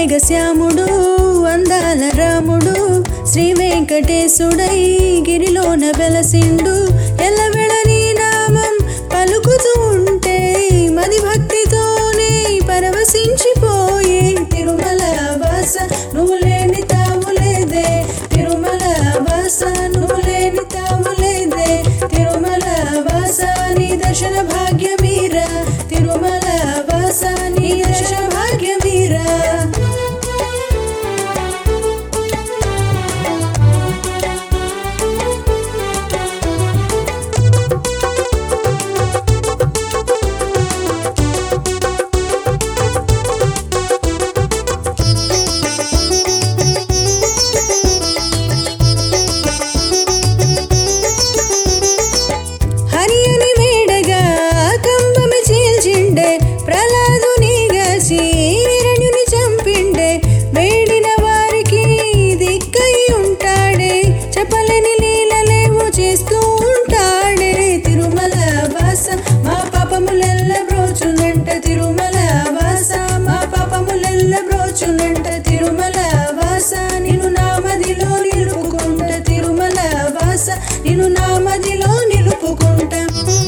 నీలమేఘశ్యాముడు అందాల రాముడు శ్రీ వెంకటేశుడై గిరిలోన వెలసిండు ఎల్లవెళ నీ నామం పలుకుతూ ఉంటే మది భక్తితోనే పరవశించిపోయే తిరుమల వాస నువ్వు లేని తావులేదే తిరుమల వాస నువ్వు లేని తావులేదే తిరుమల వాస నీ దర్శన భాగ్యమీరా తిరుమల వాస నీ దర్శన భాగ్యమీరా హరియని వేడగా కంబమి చీల్చిండే ప్రహ్లాదునిగాసి హిరణ్యుని చంపిండే వేడిన వారికి దిక్కై ఉంటాడే చెప్పలేని లీలలేమో చేస్తూ ఉంటాడే తిరుమల వాస మా పాపములెల్ల బ్రోచునంట తిరుమల వాస మా పాపములెల్ల బ్రోచునంట తిరుమల వాస నిన్ను నామదిలో నిలుపుకుంట తిరుమల వాస నిన్ను నామదిలో నిలుపుకుంటా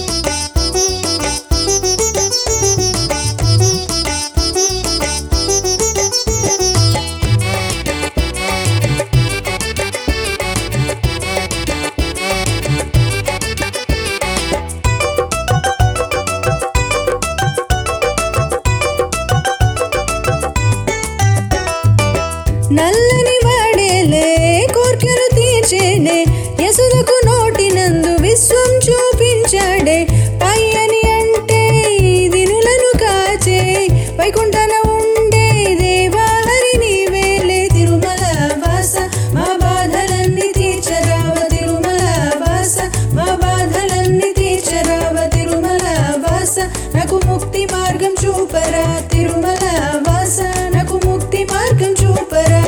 నల్లని వాడేలే కోర్కెలు తీర్చేనే యసులకు నోటినందు విశ్వం చూపించాడే పయ్యని అంటే దినులను కాచే వైకుంఠన ఉండే దేవా హరి నీవేలే తిరుమల వాస మా బాధలన్నీ తీర్చరావ తిరుమల వాస మా బాధలన్నీ తీర్చరావ తిరుమల వాస నాకు ముక్తి మార్గం చూపరా తిరుమల వాస నాకు ముక్తి మార్గం చూపరా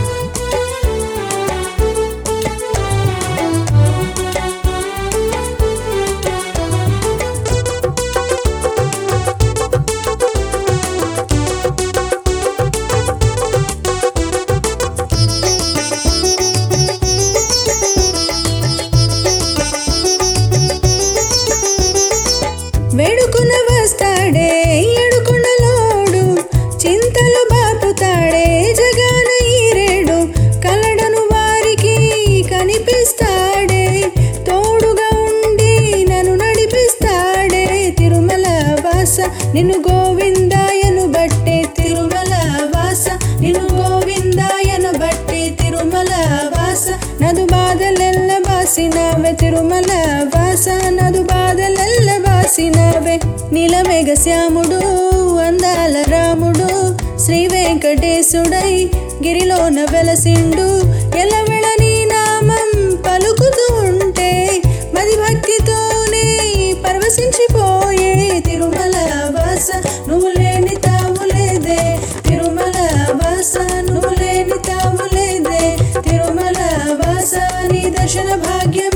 వేడుకున వస్తాడే ఎడుకునలోడు చింతలు బాపుతాడే జగాన ఈరేడు కలడను వారికి కనిపిస్తాడే తోడుగా ఉండి నన్ను నడిపిస్తాడే తిరుమల వాస నిన్ను గోవిందాయను బట్టే తిరుమల వాస నిన్ను గోవిందాయను బట్టే తిరుమల వాస నదు బాధలెల్ల బాసినవే తిరుమల వాస నదు బాధలెల్ల బాసినవే నీలమేఘశ్యాముడు అందాల రాముడు శ్రీ వెంకటేశుడై గిరిలోన వెలసిండు ఎల్లవెళ నీ నామం పలుకుతూ ఉంటే మది భక్తితోనే పరవశించిపోయే తిరుమల వాస నువ్వు లేని తావులేదే తిరుమల వాస నువ్వు లేని తావులేదే తిరుమల వాస నీ దర్శన భాగ్యం